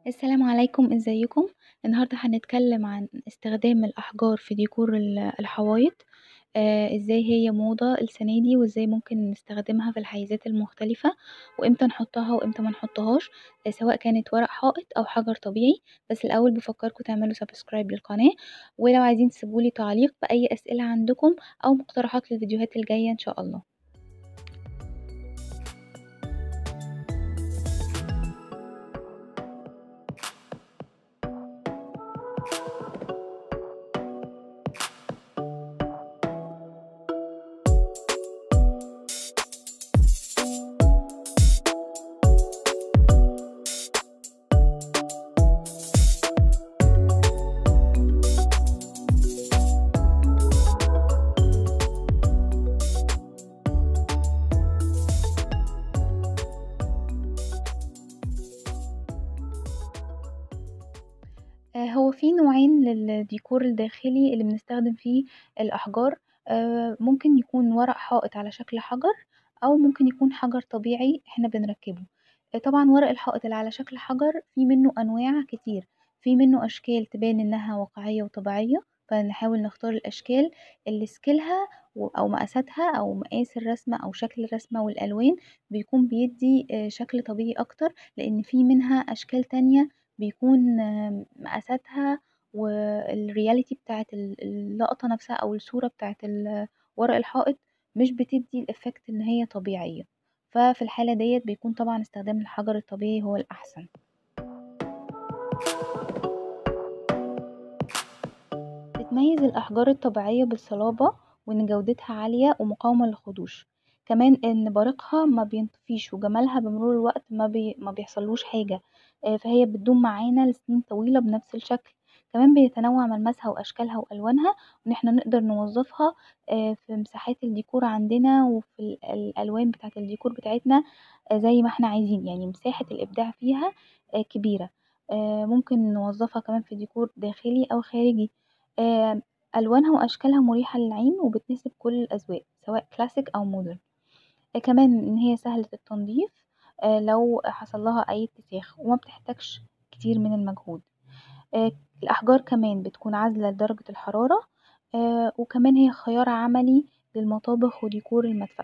السلام عليكم ازيكم النهاردة هنتكلم عن استخدام الأحجار في ديكور ال- الحوايط ازاي هي موضة السنة دي وازاي ممكن نستخدمها في الحيزات المختلفة وامتى نحطها وامتى منحطهاش سواء كانت ورق حائط او حجر طبيعي بس الأول بفكركوا تعملوا سبسكرايب للقناة ولو عايزين تسيبولي تعليق بأي أسئلة عندكم أو مقترحات للفيديوهات الجاية ان شاء الله هو في نوعين للديكور الداخلي اللي بنستخدم فيه الأحجار ممكن يكون ورق حائط على شكل حجر أو ممكن يكون حجر طبيعي احنا بنركبه طبعا ورق الحائط اللي على شكل حجر في منه أنواع كتير في منه أشكال تبان انها واقعية وطبيعية فنحاول نختار الأشكال اللي سكيلها أو مقاساتها أو مقاس الرسمة أو شكل الرسمة والألوان بيكون بيدي شكل طبيعي أكتر لأن في منها أشكال تانية بيكون مقاساتها والرياليتي بتاعة اللقطة نفسها أو الصورة بتاعة ورق الحائط مش بتدي الإفكت ان هي طبيعية فا في الحالة ديت بيكون طبعا استخدام الحجر الطبيعي هو الأحسن بتتميز الأحجار الطبيعية بالصلابة وان جودتها عالية ومقاومة للخدوش كمان ان بريقها مبينطفيش وجمالها بمرور الوقت مبيحصلوش حاجة فا هي بتدوم معانا لسنين طويلة بنفس الشكل كمان بيتنوع ملمسها وأشكالها وألوانها وان احنا نقدر نوظفها في مساحات الديكور عندنا وفي الألوان بتاعة الديكور بتاعتنا زي ما احنا عايزين يعني مساحة الإبداع فيها كبيرة ممكن نوظفها كمان في ديكور داخلي أو خارجي ألوانها وأشكالها مريحة للعين وبتناسب كل الأذواق سواء كلاسيك أو مودرن كمان ان هي سهلة التنضيف لو حصلها اي اتساخ ومبتحتاجش كتير من المجهود الأحجار كمان بتكون عازلة لدرجة الحرارة وكمان هي خيار عملي للمطابخ وديكور المدفأ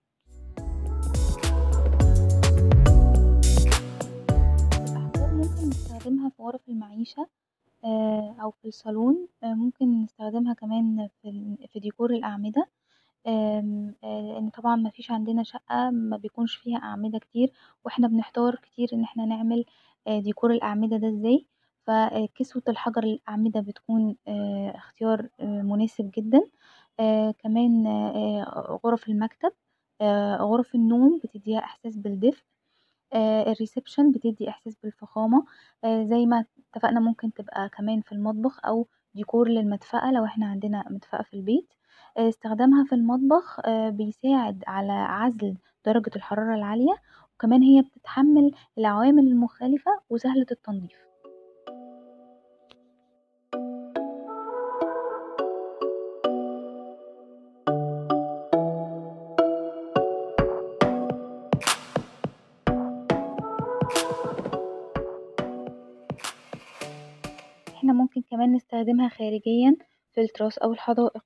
الأحجار ممكن نستخدمها في غرف المعيشة أو في الصالون ممكن نستخدمها كمان في ديكور الأعمدة لأن طبعا مفيش عندنا شقة مبيكونش فيها أعمدة كتير واحنا بنحتار كتير ان احنا نعمل ديكور الأعمدة ده ازاي فا كسوة الحجر للأعمدة بتكون اختيار مناسب جدا كمان غرف المكتب غرف النوم بتديها احساس بالدفء الريسبشن بتدي احساس بالفخامة زي ما اتفقنا ممكن تبقى كمان في المطبخ أو ديكور للمدفأة لو احنا عندنا مدفأة في البيت استخدامها في المطبخ بيساعد على عزل درجة الحرارة العالية وكمان هي بتتحمل العوامل المختلفة وسهلة التنضيف احنا ممكن كمان نستخدمها خارجيا في التراس أو الحدائق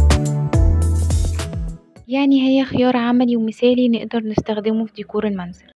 يعني هي خيار عملي ومثالي نقدر نستخدمه في ديكور المنزل